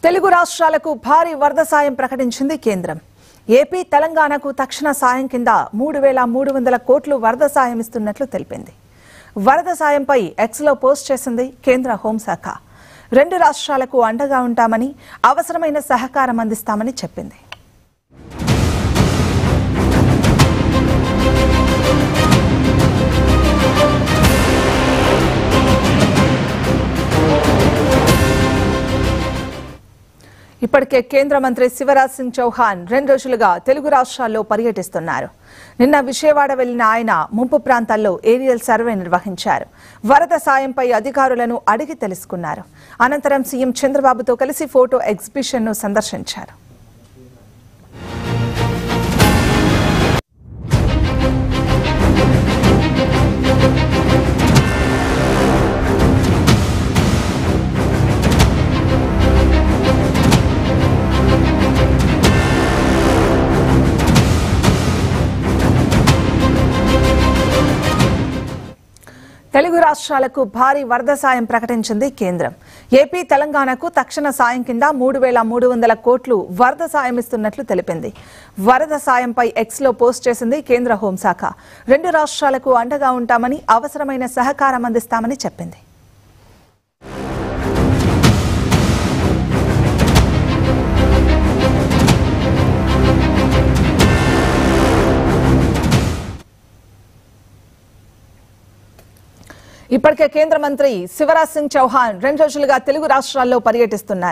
తెలుగు రాష్ట్రాలకు భారీ వరద సాయం ప్రకటించింది కేంద్రం ఏపీ తెలంగాణకు తక్షణ సాయం కింద మూడు వేల మూడు వందల కోట్లు వరద సాయం ఇస్తున్నట్లు తెలిపింది వరద సాయంపై ఎక్స్లో పోస్ట్ చేసింది కేంద్ర హోంశాఖ రెండు రాష్ట్రాలకు అండగా ఉంటామని అవసరమైన సహకారం అందిస్తామని చెప్పింది ఇప్పటికే కేంద్ర మంత్రి శివరాజ్ సింగ్ చౌహాన్ రెండు రోజులుగా తెలుగు రాష్ట్రాల్లో పర్యటిస్తున్నారు నిన్న విజయవాడ వెళ్లిన ఆయన ముంపు ప్రాంతాల్లో ఏరియల్ సర్వే నిర్వహించారు వరద సాయంపై అధికారులను అడిగి తెలుసుకున్నారు అనంతరం సీఎం చంద్రబాబుతో కలిసి ఫోటో ఎగ్జిబిషన్ ను సందర్శించారు తెలుగు రాష్ట్రాలకు భారీ వరద సాయం ప్రకటించింది కేంద్రం ఏపీ తెలంగాణకు తక్షణ సాయం కింద మూడు వేల మూడు వందల కోట్లు వరద సాయం ఇస్తున్నట్లు తెలిపింది వరద సాయంపై ఎక్స్ లో పోస్ట్ చేసింది కేంద్ర హోంశాఖ రెండు రాష్ట్రాలకు అండగా ఉంటామని అవసరమైన సహకారం అందిస్తామని చెప్పింది ఇప్పటికే కేంద్ర మంత్రి శివరాజ్ సింగ్ చౌహాన్ రెండు రోజులుగా తెలుగు రాష్ట్రాల్లో పర్యటిస్తున్నారు